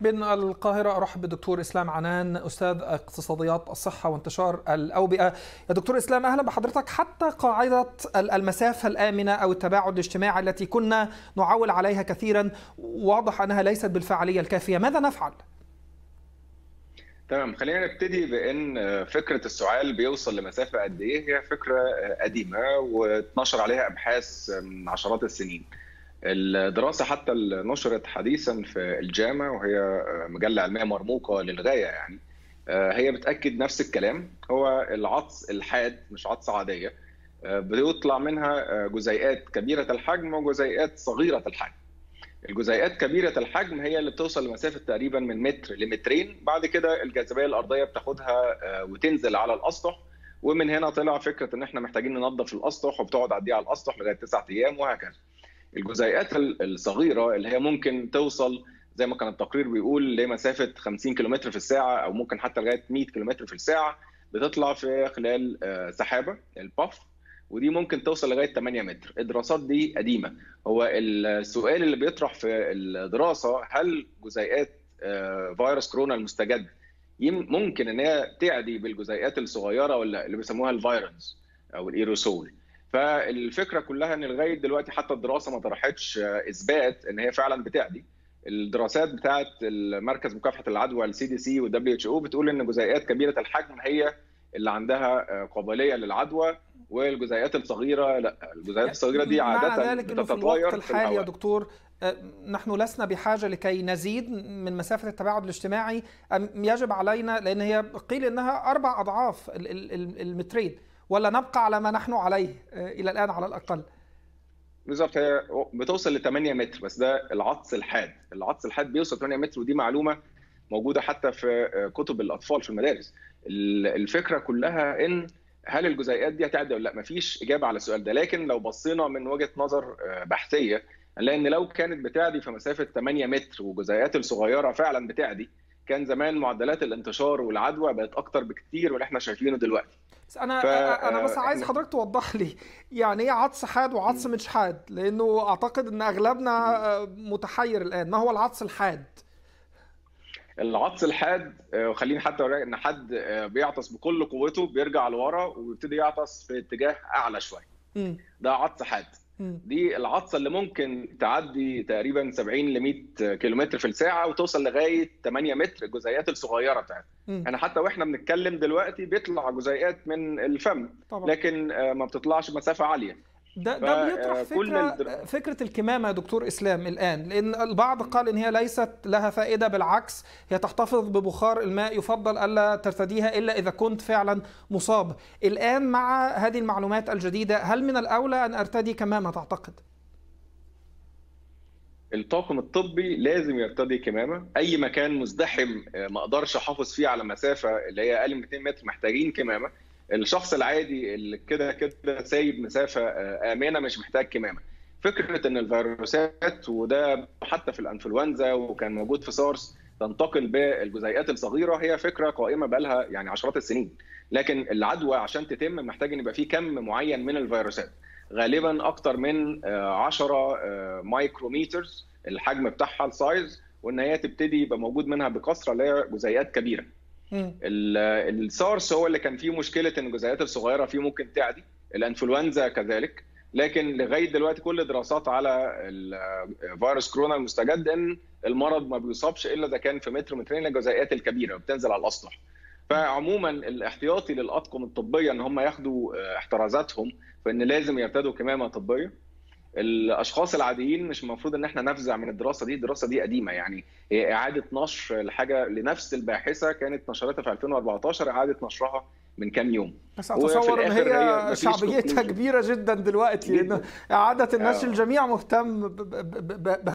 من القاهرة أرحب بالدكتور إسلام عنان أستاذ اقتصاديات الصحة وانتشار الأوبئة يا دكتور إسلام أهلا بحضرتك حتى قاعدة المسافة الآمنة أو التباعد الاجتماعي التي كنا نعول عليها كثيرا واضح أنها ليست بالفعالية الكافية ماذا نفعل؟ تمام خلينا نبتدي بان فكره السعال بيوصل لمسافه قد ايه هي فكره قديمه واتنشر عليها ابحاث من عشرات السنين الدراسه حتى اللي نشرت حديثا في الجامعه وهي مجله علميه مرموقه للغايه يعني هي بتاكد نفس الكلام هو العطس الحاد مش عطس عاديه بيطلع منها جزيئات كبيره الحجم وجزيئات صغيره الحجم الجزيئات كبيرة الحجم هي اللي بتوصل لمسافة تقريبا من متر لمترين بعد كده الجاذبية الأرضية بتاخدها وتنزل على الأسطح ومن هنا طلع فكرة إن إحنا محتاجين ننظف الأسطح وبتقعد عديها على الأسطح لغاية تسعة أيام وهكذا. الجزيئات الصغيرة اللي هي ممكن توصل زي ما كان التقرير بيقول لمسافة 50 كم في الساعة أو ممكن حتى لغاية 100 كم في الساعة بتطلع في خلال سحابة الباف ودي ممكن توصل لغايه 8 متر الدراسات دي قديمه هو السؤال اللي بيطرح في الدراسه هل جزيئات فيروس كورونا المستجد ممكن ان هي تعدي بالجزيئات الصغيره ولا اللي بيسموها الفيروس او الايروسول فالفكره كلها ان لغايه دلوقتي حتى الدراسه ما طرحتش اثبات ان هي فعلا بتعدي الدراسات بتاعه المركز مكافحه العدوى السي دي سي والدبليو اتش او بتقول ان جزيئات كبيره الحجم هي اللي عندها قابليه للعدوى والجزيئات الصغيره لا الجزيئات الصغيره دي عاده مع ذلك انه في الوقت الحالي يا دكتور نحن لسنا بحاجه لكي نزيد من مسافه التباعد الاجتماعي يجب علينا لان هي قيل انها اربع اضعاف المترين ولا نبقى على ما نحن عليه الى الان على الاقل بالظبط هي بتوصل ل 8 متر بس ده العطس الحاد العطس الحاد بيوصل 8 متر ودي معلومه موجوده حتى في كتب الاطفال في المدارس الفكره كلها ان هل الجزيئات دي هتعدي ولا لا؟ مفيش اجابه على السؤال ده، لكن لو بصينا من وجهه نظر بحثيه هنلاقي ان لو كانت بتعدي في مسافه 8 متر والجزيئات الصغيره فعلا بتعدي كان زمان معدلات الانتشار والعدوى بقت اكتر بكتير من اللي احنا شايفينه دلوقتي. انا ف... انا بس عايز حضرتك توضح لي يعني ايه عطس حاد وعطس مش حاد لانه اعتقد ان اغلبنا متحير الان ما هو العطس الحاد؟ العطس الحاد خليني حتى اوريك ان حد بيعطس بكل قوته بيرجع لورا وبيبتدي يعطس في اتجاه اعلى شويه ده عطس حاد دي العطسه اللي ممكن تعدي تقريبا 70 ل 100 كيلومتر في الساعه وتوصل لغايه 8 متر الجزيئات الصغيره بتاعتها انا حتى واحنا بنتكلم دلوقتي بيطلع جزيئات من الفم طبعا. لكن ما بتطلعش مسافه عاليه ده ده بيطرح فكره الدر... فكره الكمامه يا دكتور اسلام الان لان البعض قال ان هي ليست لها فائده بالعكس هي تحتفظ ببخار الماء يفضل الا ترتديها الا اذا كنت فعلا مصاب الان مع هذه المعلومات الجديده هل من الاولى ان ارتدي كمامه تعتقد الطاقم الطبي لازم يرتدي كمامه اي مكان مزدحم ما اقدرش احافظ فيه على مسافه اللي هي اقل من 2 متر محتاجين كمامه الشخص العادي اللي كده كده سايب مسافه امنه مش محتاج كمامه فكره ان الفيروسات وده حتى في الانفلونزا وكان موجود في سارس تنتقل بالجزيئات الصغيره هي فكره قائمه بقالها يعني عشرات السنين لكن العدوى عشان تتم محتاج ان يبقى في كم معين من الفيروسات غالبا اكتر من 10 مايكروميترز الحجم بتاعها السايز وان هي تبتدي يبقى موجود منها بكثره اللي هي جزيئات كبيره السارس هو اللي كان فيه مشكله ان الجزيئات الصغيره فيه ممكن تعدي الانفلونزا كذلك لكن لغايه دلوقتي كل الدراسات على فيروس كورونا المستجد ان المرض ما بيصابش الا اذا كان في متر مترين الجزيئات الكبيره وبتنزل على الاسطح فعموما الاحتياطي للاطقم الطبيه ان هم ياخدوا احترازاتهم فان لازم يرتدوا كمامه طبيه الاشخاص العاديين مش المفروض ان احنا نفزع من الدراسه دي الدراسه دي قديمه يعني هي اعاده نشر لحاجه لنفس الباحثه كانت نشرتها في 2014 اعاده نشرها من كام يوم بس اتصور ان هي, هي شعبيتها كبيره جدا دلوقتي ان اعاده النشر الجميع مهتم